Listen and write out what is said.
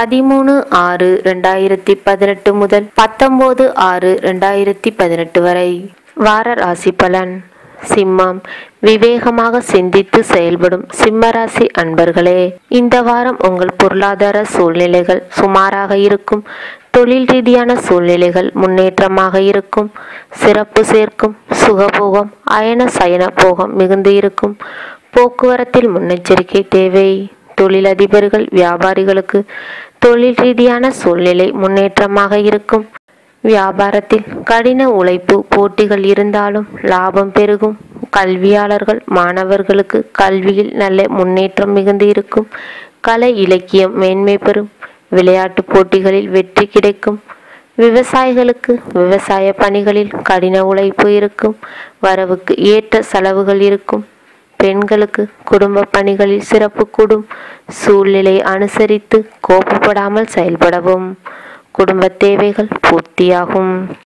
பதிமூணு ஆறு ரெண்டாயிரத்தி பதினெட்டு முதல் பத்தொன்பது ஆறு ரெண்டாயிரத்தி பதினெட்டு வரை வார ராசி பலன் சிம்மம் விவேகமாக சிந்தித்து செயல்படும் சிம்மராசி அன்பர்களே இந்த வாரம் உங்கள் பொருளாதார சூழ்நிலைகள் சுமாராக இருக்கும் தொழில் ரீதியான சூழ்நிலைகள் முன்னேற்றமாக இருக்கும் சிறப்பு சேர்க்கும் சுகபோகம் அயன சயன போகம் மிகுந்து இருக்கும் போக்குவரத்தில் முன்னெச்சரிக்கை தேவை தொழிலதிபர்கள் வியாபாரிகளுக்கு தொழில் ரீதியான சூழ்நிலை முன்னேற்றமாக இருக்கும் வியாபாரத்தில் கடின உழைப்பு போட்டிகள் இருந்தாலும் லாபம் பெருகும் கல்வியாளர்கள் மாணவர்களுக்கு கல்வியில் நல்ல முன்னேற்றம் மிகுந்து இருக்கும் கலை இலக்கியம் மேன்மை பெறும் விளையாட்டு போட்டிகளில் வெற்றி கிடைக்கும் விவசாயிகளுக்கு விவசாய பணிகளில் கடின உழைப்பு இருக்கும் வரவுக்கு ஏற்ற செலவுகள் இருக்கும் பெண்களுக்கு குடும்ப பணிகளில் சிறப்பு கூடும் சூழ்நிலை அனுசரித்து கோபப்படாமல் செயல்படவும் குடும்ப தேவைகள் பூர்த்தியாகும்